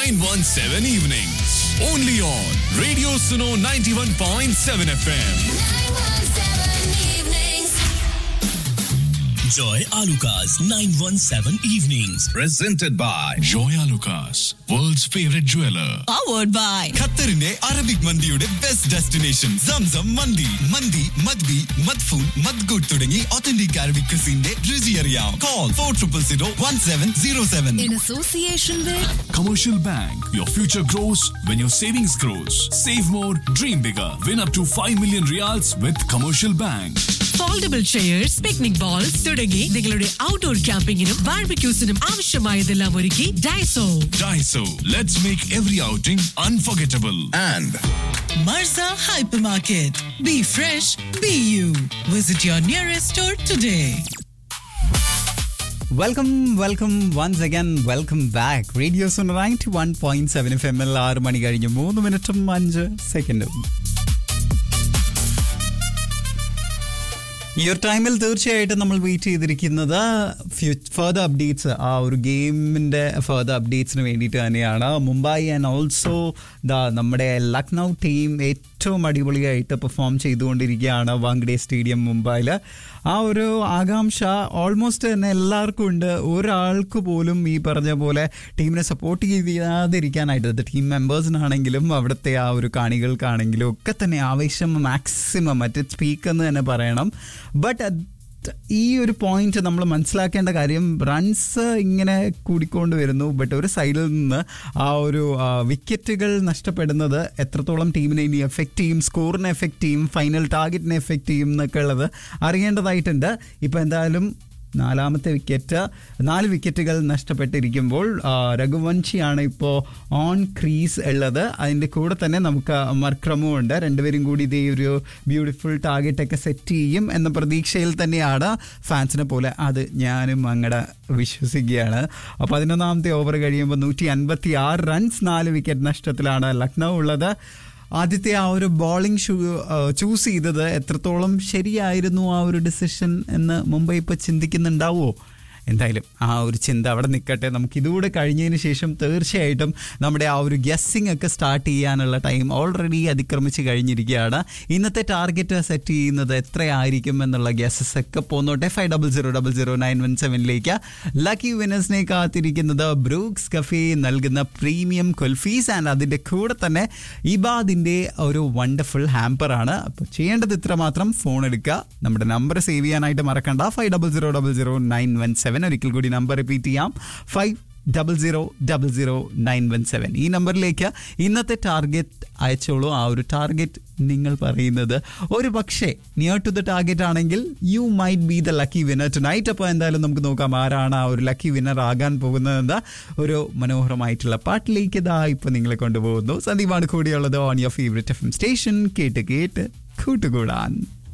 917 evenings. Only on Radio Suno 91.7 FM. Joy Alukas 917 Evenings. Presented by Joya Lucas, world's favorite jeweler. powered by ഖത്തറിന്റെ Arabic മന്തിയുടെ best destination Zamzam മന്തി മന്തി മദ്ബി മദ്ഫൂൻ മദ്ഗുഡ് തുടങ്ങി ഒത്തന്റിക് അറബിക് ക്രിസിന്റെ രുചി അറിയാം call four triple zero one seven zero seven in association with Commercial Bank. Your future grows when your savings grows. Save more, dream bigger. Win up to 5 million reals with Commercial Bank. Foldable chairs picnic bowls തുടങ്ങി നിങ്ങളുടെ outdoor ക്യാമ്പിങ്ങിനും ബാർബിക്യൂസിനും ആവശ്യമായതെല്ലാം ഒരുക്കി Daiso Daiso. Let's make every outing unforgettable. And മർസ hyper market be fresh be you visit your nearest store today welcome welcome once again welcome back radio zone ninety one point seven F M എൽ ആറ് മണി കഴിഞ്ഞ് മൂന്ന് മിനിറ്റും അഞ്ച് സെക്കൻഡും ഈ ഒരു ടൈമിൽ തീർച്ചയായിട്ടും നമ്മൾ വെയിറ്റ് ചെയ്തിരിക്കുന്നത് ഫർദർ അപ്ഡേറ്റ്സ് ആ ഒരു ഗെയിമിൻ്റെ ഫർദർ അപ്ഡേറ്റ്സിന് വേണ്ടിയിട്ട് തന്നെയാണ് മുംബൈ ആൻഡ് ഓൾസോ ദാ നമ്മുടെ ലക്നൗ ടീം ഏറ്റവും അടിപൊളിയായിട്ട് പെർഫോം ചെയ്തുകൊണ്ടിരിക്കുകയാണ് വാങ്കഡെ സ്റ്റേഡിയം മുംബൈയിൽ ആ ഒരു ആകാംക്ഷ ഓൾമോസ്റ്റ് തന്നെ എല്ലാവർക്കും ഉണ്ട് ഒരാൾക്ക് പോലും ഈ പറഞ്ഞ പോലെ ടീമിനെ സപ്പോർട്ട് ചെയ്യാതിരിക്കാനായിട്ട് അത് ടീം മെമ്പേഴ്സിനാണെങ്കിലും അവിടുത്തെ ആ ഒരു കാണികൾക്കാണെങ്കിലും ഒക്കെ തന്നെ ആവേശം മാക്സിമം മറ്റേ സ്പീക്ക് എന്ന് തന്നെ പറയണം ബട്ട് ഈ ഒരു പോയിന്റ് നമ്മൾ മനസ്സിലാക്കേണ്ട കാര്യം റൺസ് ഇങ്ങനെ കൂടിക്കൊണ്ട് വരുന്നു ബട്ട് ഒരു സൈഡിൽ നിന്ന് ആ ഒരു വിക്കറ്റുകൾ നഷ്ടപ്പെടുന്നത് എത്രത്തോളം ടീമിനെ ഇനി എഫക്റ്റ് ചെയ്യും സ്കോറിനെ എഫക്റ്റ് ചെയ്യും ഫൈനൽ ടാർഗറ്റിനെ എഫക്റ്റ് ചെയ്യും എന്നൊക്കെ ഉള്ളത് അറിയേണ്ടതായിട്ടുണ്ട് ഇപ്പം എന്തായാലും നാലാമത്തെ വിക്കറ്റ് നാല് വിക്കറ്റുകൾ നഷ്ടപ്പെട്ടിരിക്കുമ്പോൾ ആ, രഘുവംശിയാണ് ഇപ്പോൾ ഓൺ ക്രീസ് ഉള്ളത് അതിൻ്റെ കൂടെ തന്നെ നമുക്ക് മർക്രമും ഉണ്ട് രണ്ടുപേരും കൂടി ഇതേ ഒരു ബ്യൂട്ടിഫുൾ ടാർഗറ്റ് ഒക്കെ സെറ്റ് ചെയ്യും എന്ന പ്രതീക്ഷയിൽ തന്നെയാണ് ഫാൻസിനെ പോലെ അത് ഞാനും അങ്ങടെ വിശ്വസിക്കുകയാണ് അപ്പോൾ പതിനൊന്നാമത്തെ ഓവർ കഴിയുമ്പോൾ നൂറ്റി അൻപത്തി ആറ് റൺസ് നാല് വിക്കറ്റ് നഷ്ടത്തിലാണ് ലക്നൗ ഉള്ളത് ആദ്യത്തെ ആ ഒരു ബോളിംഗ് ചൂസ് ചെയ്തത് എത്രത്തോളം ശരിയായിരുന്നു ആ ഒരു ഡിസിഷൻ എന്ന് മുംബൈ ഇപ്പോൾ ചിന്തിക്കുന്നുണ്ടാവുമോ എന്തായാലും ആ ഒരു ചിന്ത അവിടെ നിൽക്കട്ടെ നമുക്ക് ഇതുകൂടെ കഴിഞ്ഞതിന് ശേഷം തീർച്ചയായിട്ടും നമ്മുടെ ആ ഒരു ഗസ്സിംഗ് ഒക്കെ സ്റ്റാർട്ട് ചെയ്യാനുള്ള ടൈം ഓൾറെഡി അതിക്രമിച്ച് കഴിഞ്ഞിരിക്കുകയാണ് ഇന്നത്തെ ടാർഗറ്റ് സെറ്റ് ചെയ്യുന്നത് എത്രയായിരിക്കും എന്നുള്ള ഗസ്സസ് ഒക്കെ പോന്നോട്ടെ five double zero double zero nine one സെവനിലേക്ക് ലക്കി വിനേഴ്സിനെ കാത്തിരിക്കുന്നത് ബ്രൂക്സ് കഫേ നൽകുന്ന പ്രീമിയം കുൽഫീസ് ആൻഡ് അതിൻ്റെ കൂടെ തന്നെ ഇബാദിൻ്റെ ഒരു വണ്ടർഫുൾ ഹാമ്പറാണ് അപ്പോൾ ചെയ്യേണ്ടത് ഇത്ര മാത്രം ഫോൺ എടുക്കുക നമ്മുടെ നമ്പർ സേവ് ചെയ്യാനായിട്ട് മറക്കണ്ട five double zero double zero nine one seven ഒരിക്കൽ കൂടി നമ്പർ റിപ്പീറ്റ് ചെയ്യാം five double zero double zero nine one seven ഈ നമ്പറിലേക്ക് ഇന്നത്തെ ടാർഗറ്റ് അയച്ചോളൂ ആ ഒരു ടാർഗറ്റ് നിങ്ങൾ പറയുന്നത് ഒരു പക്ഷേ നിയർ ടു ദ ടാർഗറ്റ് ആണെങ്കിൽ you might be the lucky winner tonight അപ്പോൾ എന്തായാലും നമുക്ക് നോക്കാം ആരാണ് ആ ഒരു ലക്കി വിന്നർ ആകാൻ പോകുന്നതെന്ന് ഒരു മനോഹരമായിട്ടുള്ള പാട്ടിലേക്ക് ഇതാ ഇപ്പോൾ നിങ്ങളെ കൊണ്ടുപോകുന്നു സന്ദീപാണ് കൂടിയുള്ളത് on your favourite F M station കേട്ട് കേട്ട് കൂട്ടുകൂടാൻ